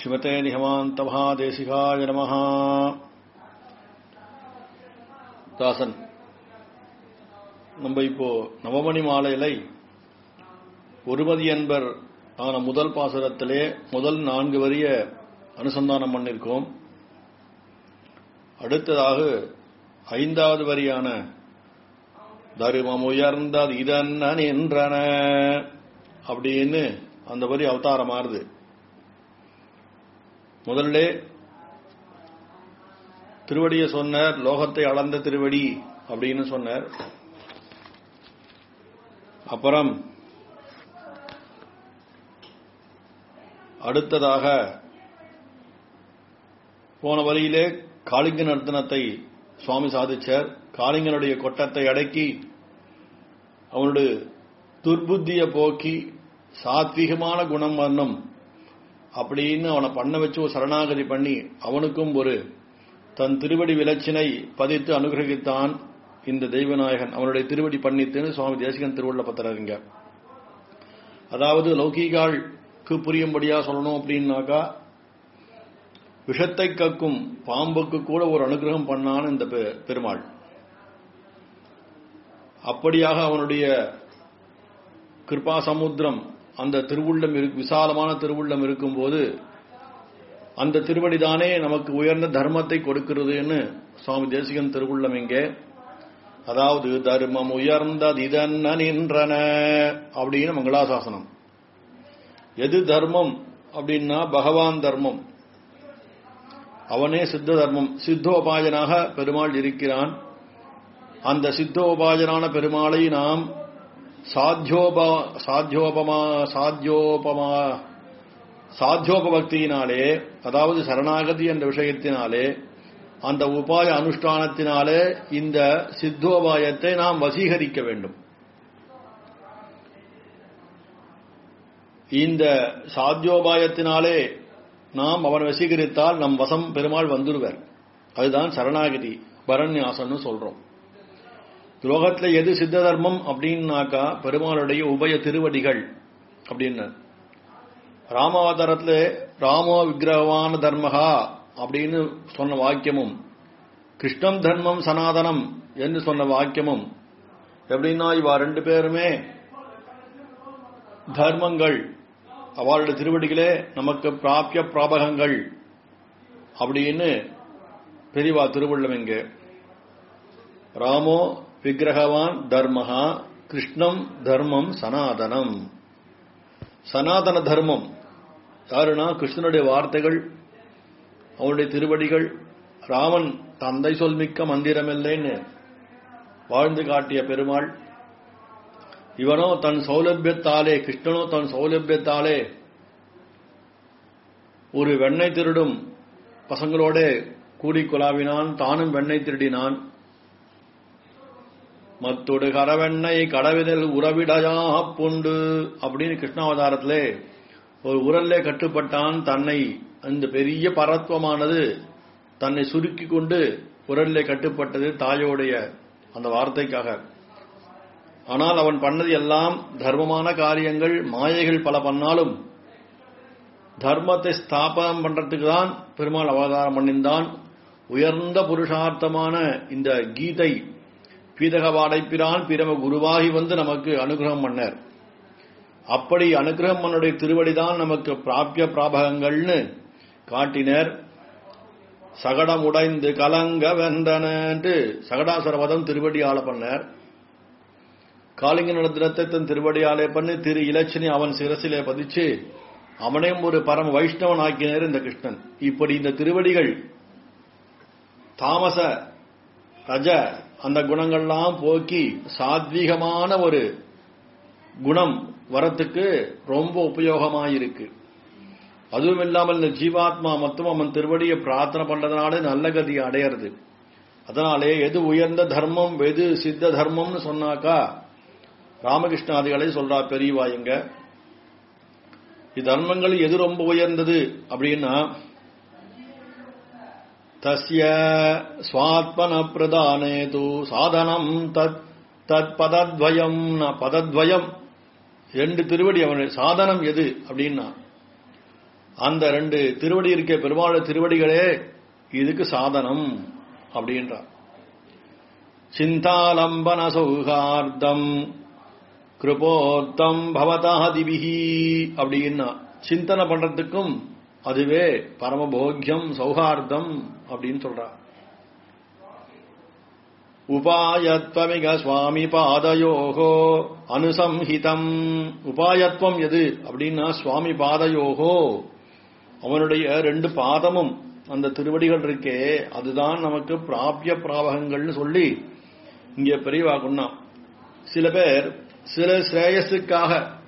ஸ்ரீமதே நிகமாந்தமஹாதேசிகாய நமஹ தாசன் நம்ம இப்போ நவமணி மாலையிலை ஒருமதி என்பர் ஆன முதல் பாசுரத்திலே முதல் நான்கு வரிய அனுசந்தானம் பண்ணிருக்கோம் அடுத்ததாக ஐந்தாவது வரியான தருமம் உயர்ந்தது இதன்னன் என்றன அப்படின்னு அந்த வரி அவதாரமாறுது முதல்ல திருவடியை சொன்னார் லோகத்தை அளந்த திருவடி அப்படின்னு சொன்னார் அப்புறம் அடுத்ததாக போன வரியிலே காளிங்க நர்த்தனத்தை சுவாமி சாதிச்சார் காளிங்கனுடைய கொட்டத்தை அடக்கி அவனுடைய துர்புத்தியை போக்கி சாத்வீகமான குணம் வரணும் அப்படின்னு அவனை பண்ண வச்சு ஒரு சரணாகதி பண்ணி அவனுக்கும் ஒரு தன் திருவடி விலச்சினை பதித்து அனுகிரகித்தான் இந்த தெய்வநாயகன் அவனுடைய திருவடி பண்ணித்துன்னு சுவாமி தேசிகன் திருவுள்ள பத்திரங்க அதாவது லௌகீகாளுக்கு புரியும்படியா சொல்லணும் அப்படின்னாக்கா விஷத்தை கக்கும் பாம்புக்கு கூட ஒரு அனுகிரகம் பண்ணான் இந்த பெருமாள் அப்படியாக அவனுடைய கிருபா சமுத்திரம் அந்த திருவுள்ளம் விசாலமான திருவுள்ளம் இருக்கும்போது அந்த திருவடிதானே நமக்கு உயர்ந்த தர்மத்தை கொடுக்கிறதுன்னு சுவாமி தேசிகன் திருவுள்ளம் இங்கே அதாவது தர்மம் உயர்ந்தது இதன்ன நின்றன அப்படின்னு மங்களாசாசனம் எது தர்மம் அப்படின்னா பகவான் தர்மம் அவனே சித்த தர்மம் சித்தோபாயனாக பெருமாள் இருக்கிறான் அந்த சித்தோபாயனான பெருமாளை நாம் சாத்தியோப சாத்தியோபமா சாத்தியோபமா சாத்தியோபபக்தியினாலே அதாவது சரணாகதி என்ற விஷயத்தினாலே அந்த உபாய அனுஷ்டானத்தினாலே இந்த சித்தோபாயத்தை நாம் வசீகரிக்க வேண்டும் இந்த சாத்தியோபாயத்தினாலே நாம் அவன் வசீகரித்தால் நம் வசம் பெருமாள் வந்துடுவர் அதுதான் சரணாகதி பரண்யாசன்னு சொல்றோம் லோகத்தில் எது சித்த தர்மம் அப்படின்னாக்கா பெருமாளுடைய உபய திருவடிகள் அப்படின்னு ராமாவதாரத்தில் ராமோ விக்கிரகவான தர்மகா அப்படின்னு சொன்ன வாக்கியமும் கிருஷ்ணம் தர்மம் சனாதனம் என்று சொன்ன வாக்கியமும் எப்படின்னா இவா ரெண்டு பேருமே தர்மங்கள் அவளுடைய திருவடிகளே நமக்கு பிராபிய பிராபகங்கள் அப்படின்னு பெரியவா திருவள்ளம் எங்க ராமோ விக்கிரகவான் தர்மஹா கிருஷ்ணம் தர்மம் சனாதனம் சனாதன தர்மம் யாருன்னா கிருஷ்ணனுடைய வார்த்தைகள் அவனுடைய திருவடிகள் ராமன் தந்தை சொல்மிக்க மந்திரமில்லைன்னு வாழ்ந்து காட்டிய பெருமாள் இவனோ தன் சௌலபியத்தாலே கிருஷ்ணனோ தன் சௌலபியத்தாலே ஒரு வெண்ணெய் திருடும் பசங்களோட கூடி குலாவினான் தானும் வெண்ணெய் திருடினான் மத்தொடு கரவெண்ணை கடவிதல் உறவிடையா புண்டு அப்படின்னு கிருஷ்ணாவதாரத்திலே ஒரு உரல்லே கட்டுப்பட்டான் தன்னை அந்த பெரிய பரத்வமானது தன்னை சுருக்கி கொண்டு உரல்லே கட்டுப்பட்டது தாயோடைய அந்த வார்த்தைக்காக ஆனால் அவன் பண்ணது எல்லாம் தர்மமான காரியங்கள் மாயைகள் பல பண்ணாலும் தர்மத்தை ஸ்தாபனம் பண்றதுக்கு தான் பெருமாள் அவதாரம் பண்ணிந்தான் உயர்ந்த புருஷார்த்தமான இந்த கீதை பீதக வாடைப்பிரான் பிரம குருவாகி வந்து நமக்கு அனுகிரகம் பண்ணார் அப்படி அனுகிரகம் பண்ணுடைய திருவடிதான் நமக்கு பிராபிய பிராபகங்கள்னு காட்டினர் சகடம் உடைந்து கலங்க வென்றனன்று சகடாசுரவதம் திருவடியால பண்ணார் காளிங்க நடத்தினத்தை தன் திருவடியாலே பண்ணி திரு இலட்சணி அவன் சிரசிலே பதிச்சு அவனையும் ஒரு பரம வைஷ்ணவன் ஆக்கினர் இந்த கிருஷ்ணன் இப்படி இந்த திருவடிகள் தாமச ரஜ அந்த குணங்கள்லாம் போக்கி சாத்வீகமான ஒரு குணம் வரத்துக்கு ரொம்ப உபயோகமாயிருக்கு அதுவும் இல்லாமல் இந்த ஜீவாத்மா மொத்தம் அவன் திருவடியை பிரார்த்தனை பண்றதுனால நல்ல கதி அடையிறது அதனாலே எது உயர்ந்த தர்மம் எது சித்த தர்மம்னு சொன்னாக்கா ராமகிருஷ்ணாதிகளை சொல்றா பெரியவா எங்க தர்மங்கள் எது ரொம்ப உயர்ந்தது அப்படின்னா தஸ்ய ஸ்வாத்மன பிரதானே தூ சாதனம் தத் தத் பதத்வயம் ந- பதத்வயம் ரெண்டு திருவடி அவனுடைய சாதனம் எது அப்படின்னா அந்த ரெண்டு திருவடி இருக்க பெருமாள் திருவடிகளே இதுக்கு சாதனம் அப்படின்றார் சிந்தாலம்பன சௌகார்த்தம் கிருபோத்தம் பவதாதிபிஹி அப்படின்னா சிந்தனை பண்றதுக்கும் அதுவே பரமபோக்கியம் சௌஹார்த்தம் அப்படின்னு சொல்றார் உபாயத்வமிக சுவாமி பாதயோகோ அனுசம்ஹிதம் உபாயத்வம் எது அப்படின்னா சுவாமி பாதயோகோ அவனுடைய ரெண்டு பாதமும் அந்த திருவடிகள் இருக்கே அதுதான் நமக்கு பிராபிய பிராபகங்கள்னு சொல்லி இங்கே பெரியவா கொண்டா சில பேர் சில ஸ்ரேயஸுக்காக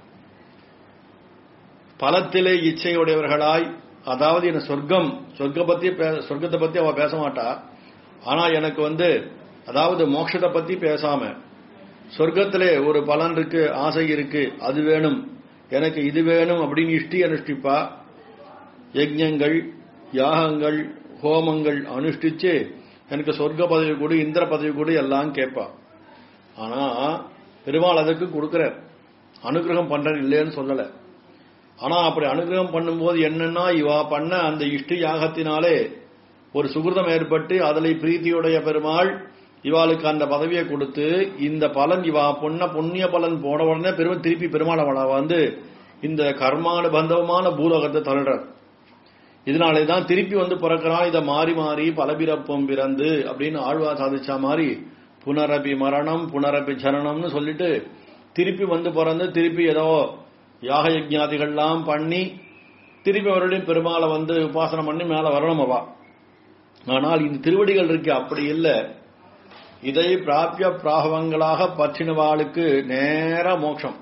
பலத்திலே இச்சையுடையவர்களாய் அதாவது என்ன சொர்க்கம் சொர்க்க பத்தி பே- சொர்க்கத்தை பத்தி அவ பேச மாட்டா ஆனா எனக்கு வந்து அதாவது மோட்சத்தை பத்தி பேசாம சொர்க்கத்திலே ஒரு பலன் இருக்கு ஆசை இருக்கு அது வேணும் எனக்கு இது வேணும் அப்படின்னு இஷ்டி அனுஷ்டிப்பா யஜ்ஞங்கள் யாகங்கள் ஹோமங்கள் அனுஷ்டிச்சு எனக்கு சொர்க்க பதவி கொடு இந்திர பதவி கொடு எல்லாம் கேட்பா ஆனா பெருமாள் அதுக்கு கொடுக்கிறார் அனுகிரகம் பண்றேன் இல்லைன்னு சொல்லல ஆனா அப்படி அனுகிரகம் பண்ணும்போது என்னன்னா இவா பண்ண அந்த இஷ்டி யாகத்தினாலே ஒரு சுகிருதம் ஏற்பட்டு அதில் பிரீத்தியுடைய பெருமாள் இவாளுக்கு அந்த பதவியை கொடுத்து இந்த பலன் இவா பொண்ண புண்ணிய பலன் போன உடனே பெருமை திருப்பி பெருமாள் அவளை வந்து இந்த கர்மானுபந்தவமான பூலோகத்தை தள்ளுறார் இதனாலே தான் திருப்பி வந்து பிறக்கிறான் இதை மாறி மாறி பலபிறப்பும் பிறந்து அப்படின்னு ஆழ்வா சாதிச்சா மாதிரி புனரபி மரணம் புனரபி ஜனனம்னு சொல்லிட்டு திருப்பி வந்து பிறந்து திருப்பி ஏதோ யாக யஜ்ஞாதிகள்லாம் பண்ணி திருப்பி மறுபடியும் பெருமாளை வந்து உபாசனை பண்ணி மேல வரணும் அவா ஆனால் இந்த திருவடிகள் இருக்கு அப்படி இல்லை இதை பிராபிய பிராபவங்களாக பற்றினவாளுக்கு நேர மோட்சம்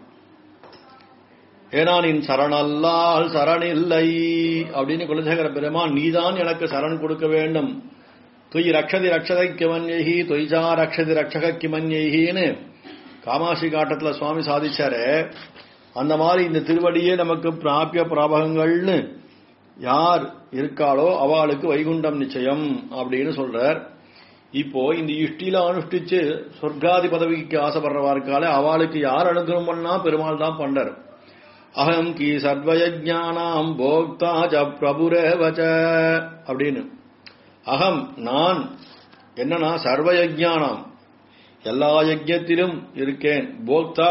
ஏன்னா நீ சரணல்லால் சரணில்லை அப்படின்னு குலசேகர பெருமான் நீதான் எனக்கு சரண் கொடுக்க வேண்டும் தொய் ரக்ஷதி ரக்ஷதை கிமன்யகி தொய்ஜா ரக்ஷதி ரக்ஷக கிமன்யகின்னு காமாட்சி காட்டத்துல சுவாமி சாதிச்சாரு அந்த மாதிரி இந்த திருவடியே நமக்கு பிராபிய பிராபகங்கள்னு யார் இருக்காளோ அவளுக்கு வைகுண்டம் நிச்சயம் அப்படின்னு சொல்றார் இப்போ இந்த இஷ்டில அனுஷ்டிச்சு சொர்க்காதி பதவிக்கு ஆசைப்படுறவா இருக்காளே அவளுக்கு யார் அனுகிரகம் பண்ணா பெருமாள் தான் பண்றார் அகம் கி சர்வயஜானாம் போக்தா ஜ பிரபுரேவச்ச அப்படின்னு அகம் நான் என்னன்னா சர்வயஜானாம் எல்லா யஜ்யத்திலும் இருக்கேன் போக்தா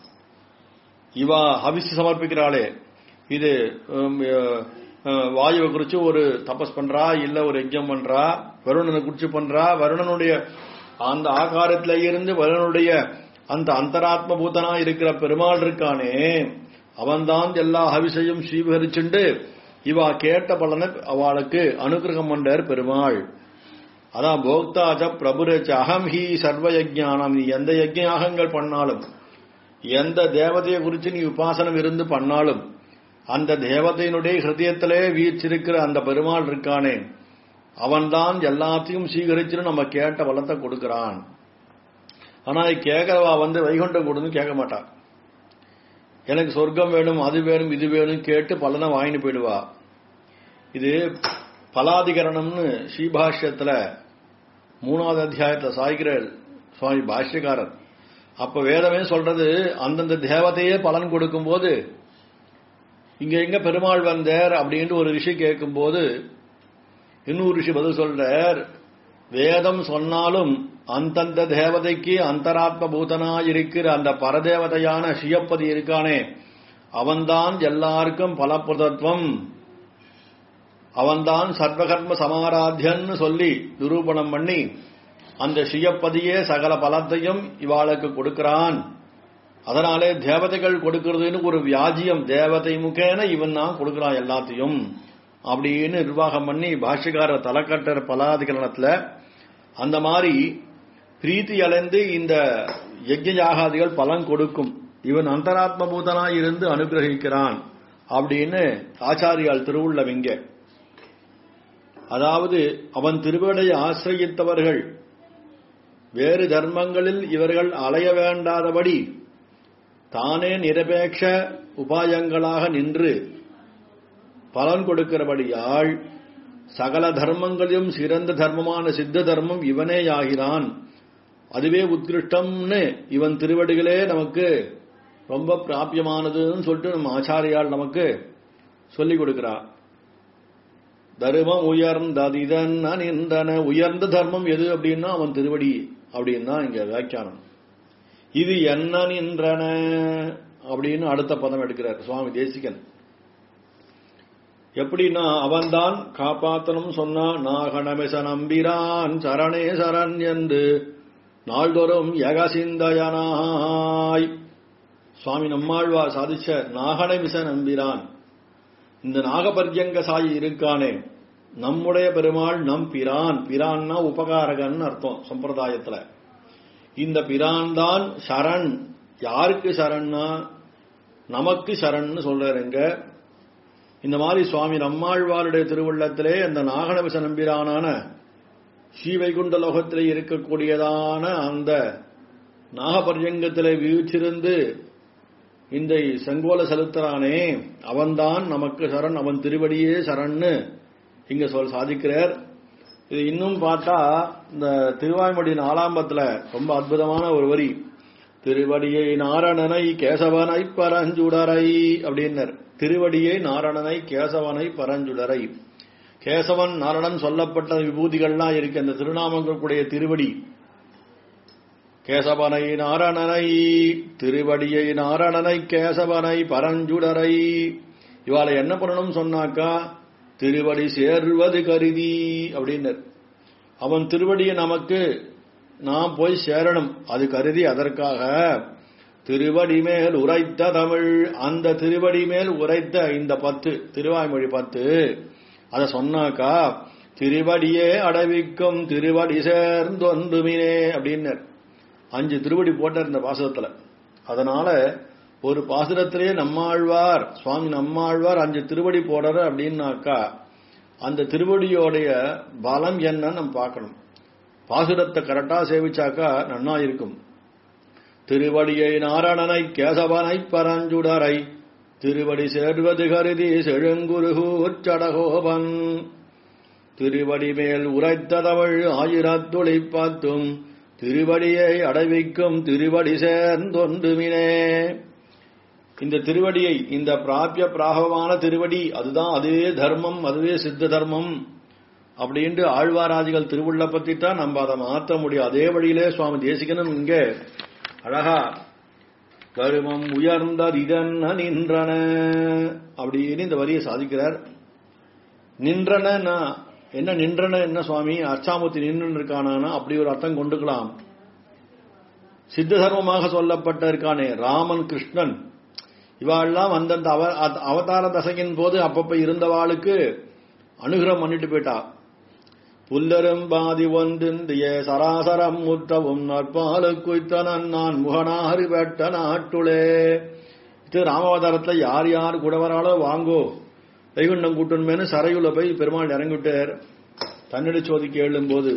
இவா ஹவிசு சமர்ப்பிக்கிறாளே இது உம், அஹ், அஹ், வாயுவை குறிச்சு ஒரு தபஸ் பண்றா இல்ல ஒரு யஜ்யம் பண்றா வருணனை குறிச்சு பண்றா வருணனுடைய அந்த ஆகாரத்தில இருந்து வருணனுடைய அந்த அந்தராத்ம பூதனா இருக்கிற பெருமாள் இருக்கானே அவன்தான் எல்லா ஹவிசையும் ஸ்வீகரிச்சுண்டு இவா கேட்ட பலனை அவளுக்கு அனுகிரகம் பண்றார் பெருமாள் அதான் போக்தாஜ பிரபுரச்ச அகம் ஹி சர்வ யஜ்ஞானம் நீ எந்த யஜ்ஞ யாகங்கள் பண்ணாலும் எந்த தேவதையை குறித்து நீ உபாசனம் இருந்து பண்ணாலும் அந்த தேவதையினுடைய ஹிருதயத்திலே வீச்சிருக்கிற அந்த பெருமாள் இருக்கானே அவன்தான் எல்லாத்தையும் சீகரிச்சுன்னு நம்ம கேட்ட பலத்தை கொடுக்கிறான் ஆனா கேட்கறவா வந்து வைகுண்டம் கொடுன்னு கேட்க மாட்டா எனக்கு சொர்க்கம் வேணும் அது வேணும் இது வேணும் கேட்டு பலனை வாங்கிட்டு போயிடுவா இது பலாதிகரணம்னு ஸ்ரீபாஷ்யத்துல மூணாவது அத்தியாயத்துல சாய்கிறார் சுவாமி பாஷ்யக்காரர் அப்ப வேதமே சொல்றது அந்தந்த தேவதையே பலன் கொடுக்கும்போது இங்க எங்க பெருமாள் வந்தார் அப்படின்ட்டு ஒரு ரிஷி கேட்கும்போது இன்னொரு ரிஷி பதில் சொல்றார் வேதம் சொன்னாலும் அந்தந்த தேவதைக்கு அந்தராத்ம பூதனா இருக்கிற அந்த பரதேவதையான சியப்பதி இருக்கானே அவன்தான் எல்லாருக்கும் பலப்பிரதத்துவம் அவன்தான் சர்வகர்ம சமாராத்தியன்னு சொல்லி நிரூபணம் பண்ணி அந்த சியப்பதியே சகல பலத்தையும் இவாளுக்கு கொடுக்கிறான் அதனாலே தேவதைகள் கொடுக்கிறதுன்னு ஒரு வியாஜியம் தேவதை முகேன இவன் தான் கொடுக்கிறான் எல்லாத்தையும் அப்படின்னு நிர்வாகம் பண்ணி பாஷ்யக்காரர் தலைக்கட்டர் பலாதிகரணத்துல அந்த மாதிரி பிரீத்தி அடைந்து இந்த யஜ்ஞ யாகாதிகள் பலன் கொடுக்கும் இவன் அந்தராத்ம பூதனாய் இருந்து அனுகிரகிக்கிறான் அப்படின்னு ஆச்சாரியால் திருவுள்ளவிங்க அதாவது அவன் திருவடை ஆசிரியத்தவர்கள் வேறு தர்மங்களில் இவர்கள் அலைய வேண்டாதபடி தானே நிரபேட்ச உபாயங்களாக நின்று பலன் கொடுக்கிறபடியால் சகல தர்மங்களிலும் சிறந்த தர்மமான சித்த தர்மம் இவனேயாகிறான் அதுவே உத்கிருஷ்டம்னு இவன் திருவடிகளே நமக்கு ரொம்ப பிராபியமானதுன்னு சொல்லிட்டு நம்ம ஆச்சாரியால் நமக்கு சொல்லிக் கொடுக்கிறார் தர்மம் உயர்ந்ததிதன் நின்றன உயர்ந்த தர்மம் எது அப்படின்னா அவன் திருவடி அப்படின்னு தான் இங்க வியாக்கியானம் இது என்ன நின்றன அப்படின்னு அடுத்த பதம் எடுக்கிறார் சுவாமி தேசிகன் எப்படின்னா அவன்தான் காப்பாத்தனும் சொன்னா நாகணமிச நம்பிரான் சரணே சரண் என்று நாள்தோறும் யகசிந்தயனாய் சுவாமி நம்மாழ்வா சாதிச்ச நாகணமிச நம்பிரான் இந்த நாகபர்யங்க சாயி இருக்கானே நம்முடைய பெருமாள் நம் பிரான் பிரான்னா உபகாரகன் அர்த்தம் சம்பிரதாயத்துல இந்த பிரான் தான் சரண் யாருக்கு சரண்னா நமக்கு சரண்னு சொல்றாருங்க இந்த மாதிரி சுவாமி நம்மாழ்வாருடைய திருவுள்ளத்திலே அந்த நாகநபிச நம்பிரானான ஸ்ரீவைகுண்ட லோகத்திலே இருக்கக்கூடியதான அந்த நாகபர்யங்கத்திலே வீழ்ச்சிருந்து இந்த செங்கோல செலுத்துறானே அவன்தான் நமக்கு சரண் அவன் திருவடியே சரண்னு இங்க சொல் சாதிக்கிறார் இது இன்னும் பார்த்தா இந்த திருவாய்மொழி நாலாம்பத்துல ரொம்ப அற்புதமான ஒரு வரி திருவடியை நாரணனை கேசவனை பரஞ்சுடரை அப்படின்னர் திருவடியை நாரணனை கேசவனை பரஞ்சுடரை கேசவன் நாரணன் சொல்லப்பட்ட விபூதிகள்லாம் இருக்கு அந்த திருநாமங்களுடைய திருவடி கேசவனை நாரணனை திருவடியை நாரணனை கேசவனை பரஞ்சுடரை இவாளை என்ன பண்ணணும் சொன்னாக்கா திருவடி சேர்வது கருதி அப்படின்னர் அவன் திருவடியை நமக்கு நாம் போய் சேரணும் அது கருதி அதற்காக திருவடி மேல் உரைத்த தமிழ் அந்த திருவடி மேல் உரைத்த இந்த பத்து திருவாய்மொழி பத்து அத சொன்னாக்கா திருவடியே அடைவிக்கும் திருவடி சேர்ந்தொன்றுமினே அப்படின்னர் அஞ்சு திருவடி போட்டார் இந்த பாசுரத்துல அதனால ஒரு பாசுரத்திலே நம்மாழ்வார் சுவாமி நம்மாழ்வார் அஞ்சு திருவடி போடுற அப்படின்னாக்கா அந்த திருவடியோடைய பலம் என்னன்னு நம்ம பார்க்கணும் பாசுரத்தை கரெக்டா சேவிச்சாக்கா நன்னா இருக்கும் திருவடியை நாரணனை கேசவனை பரஞ்சுடரை திருவடி சேர்வது கருதி செழுங்குருகூர் சடகோபன் திருவடி மேல் உரைத்த தமிழ் ஆயிரத்துளி பத்தும் திருவடியை அடைவிக்கும் திருவடி சேர்ந்தொன்றுமினே இந்த திருவடியை இந்த பிராபிய பிராகவமான திருவடி அதுதான் அதுவே தர்மம் அதுவே சித்த தர்மம் அப்படின்ட்டு ஆழ்வாராதிகள் திருவுள்ள பத்தி தான் நம்ம அதை மாற்ற முடியும் அதே வழியிலே சுவாமி தேசிகனும் இங்க அழகா கருமம் உயர்ந்த இதன்ன நின்றன அப்படின்னு இந்த வரியை சாதிக்கிறார் நின்றன என்ன நின்றன என்ன சுவாமி அச்சாமூர்த்தி நின்று இருக்கானா அப்படி ஒரு அர்த்தம் கொண்டுக்கலாம் சித்த தர்மமாக சொல்லப்பட்ட இருக்கானே ராமன் கிருஷ்ணன் இவாள்லாம் அந்தந்த அவ அவதார தசையின் போது அப்பப்ப இருந்தவாளுக்கு அனுகிரம் பண்ணிட்டு போயிட்டா புல்லரும் பாதி ஒன்றிந்திய சராசரம் முற்றவும் நற்பாலு குய்த்தனன் நான் முகனாறு வெட்ட நாட்டுளே இது ராமாவதாரத்துல யார் யார் கூட வராளோ வாங்கோ வைகுண்டம் கூட்டணுமேனு சரையுள்ள போய் பெருமாள் இறங்கிவிட்டார் தன்னிட சோதிக்கு எழும்போது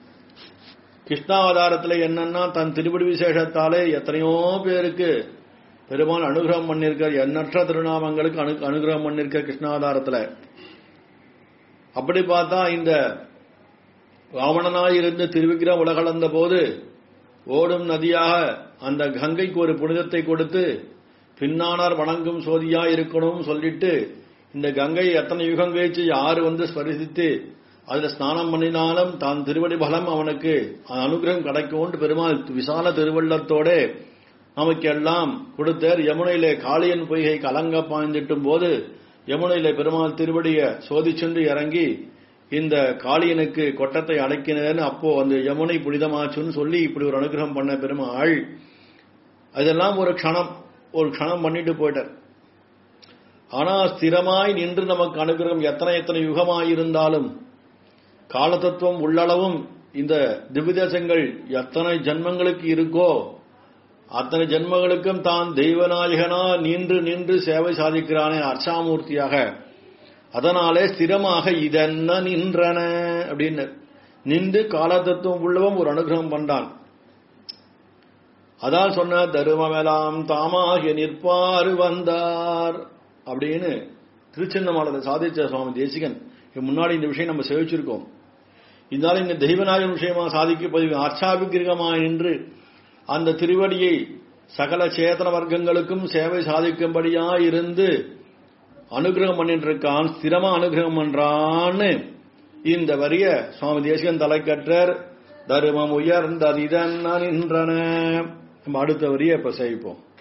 கிருஷ்ணாவதாரத்துல என்னன்னா தன் திருப்படி விசேஷத்தாலே எத்தனையோ பேருக்கு பெருமாள் அனுகிரகம் பண்ணிருக்கார் எண்ணற்ற திருநாமங்களுக்கு அனு அனுகிரகம் பண்ணிருக்க கிருஷ்ணாவதாரத்துல அப்படி பார்த்தா இந்த ராவணனாயிருந்து திருவிக்கிரம் உலகளந்த போது ஓடும் நதியாக அந்த கங்கைக்கு ஒரு புனிதத்தை கொடுத்து பின்னானார் வணங்கும் சோதியா இருக்கணும் சொல்லிட்டு இந்த கங்கை எத்தனை யுகம் கழிச்சு யாரு வந்து ஸ்பரிசித்து அதுல ஸ்நானம் பண்ணினாலும் தான் திருவடி பலம் அவனுக்கு அனுகிரகம் கிடைக்கும் பெருமாள் விசால திருவள்ளத்தோட நமக்கு எல்லாம் கொடுத்தார் யமுனையிலே காளியன் பொய்கை கலங்க பாய்ந்திட்டும் போது யமுனையிலே பெருமாள் திருவடிய சோதிச்சுண்டு இறங்கி இந்த காளியனுக்கு கொட்டத்தை அடக்கினேன்னு அப்போ அந்த யமுனை புனிதமாச்சுன்னு சொல்லி இப்படி ஒரு அனுகிரகம் பண்ண பெருமாள் அதெல்லாம் ஒரு க்ஷணம் ஒரு க்ஷணம் பண்ணிட்டு போயிட்டார் ஆனா ஸ்திரமாய் நின்று நமக்கு அனுகிரகம் எத்தனை எத்தனை யுகமாயிருந்தாலும் காலதத்துவம் உள்ளளவும் இந்த திவ்யதேசங்கள் எத்தனை ஜன்மங்களுக்கு இருக்கோ அத்தனை ஜென்மங்களுக்கும் தான் தெய்வநாயகனா நின்று நின்று சேவை சாதிக்கிறானே அர்ச்சாமூர்த்தியாக அதனாலே ஸ்திரமாக இதென்ன நின்றன அப்படின்னு நின்று காலதத்துவம் உள்ளவன் ஒரு அனுகிரகம் பண்றான் அதான் சொன்ன தருமமெல்லாம் தாமாக நிற்பாறு வந்தார் அப்படின்னு திருச்சின்னமாலத்தை சாதிச்ச சுவாமி தேசிகன் முன்னாடி இந்த விஷயம் நம்ம சேவிச்சிருக்கோம் இருந்தாலும் இந்த தெய்வநாயகன் விஷயமா சாதிக்க பதிவு அர்ச்சாபிகிரகமாய் நின்று அந்த திருவடியை சகல சேதன வர்க்கங்களுக்கும் சேவை சாதிக்கும்படியா இருந்து அனுகிரகம் பண்ணிட்டு இருக்கான் ஸ்திரமா அனுகிரகம் பண்றான்னு இந்த வரிய சுவாமி தேசிகன் தலைக்கற்றர் தருமம் உயர்ந்ததிதன் நின்றன நம்ம அடுத்த வரிய இப்ப செய்வோம்